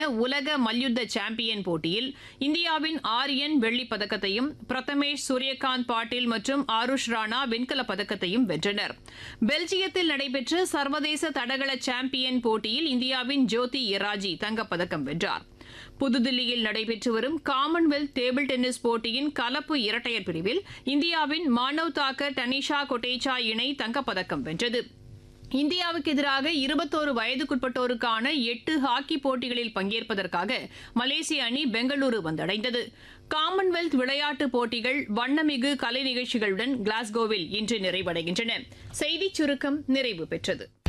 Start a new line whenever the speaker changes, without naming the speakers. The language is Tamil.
உலக மல்யுத்த சாம்பியன் போட்டியில் இந்தியாவின் ஆரியன் வெள்ளிப் பதக்கத்தையும் பிரதமேஷ் சூரியகாந்த் பாட்டீல் மற்றும் ஆருஷ் ராணா வெண்கலப் பதக்கத்தையும் வென்றனர் பெல்ஜியத்தில் நடைபெற்ற சர்வதேச தடகள சாம்பியன் போட்டியில் இந்தியாவின் ஜோதி இராஜி தங்கப்பதக்கம் வென்றார் புதுதில்லியில் நடைபெற்று வரும் காமன்வெல்த் டேபிள் டென்னிஸ் போட்டியின் கலப்பு இரட்டையர் பிரிவில் இந்தியாவின் மானவ் தாக்கர் டனிஷா கொட்டேச்சா இணை தங்கப்பதக்கம் வென்றது இந்தியாவுக்கு எதிராக இருபத்தோரு வயதுக்குட்பட்டோருக்கான எட்டு ஹாக்கி போட்டிகளில் பங்கேற்பதற்காக மலேசிய அணி பெங்களூரு வந்தடைந்தது காமன்வெல்த் விளையாட்டுப் போட்டிகள் வண்ணமிகு கலை நிகழ்ச்சிகளுடன் கிளாஸ்கோவில் இன்று நிறைவடைகின்றன செய்திச் சுருக்கம் நிறைவு பெற்றது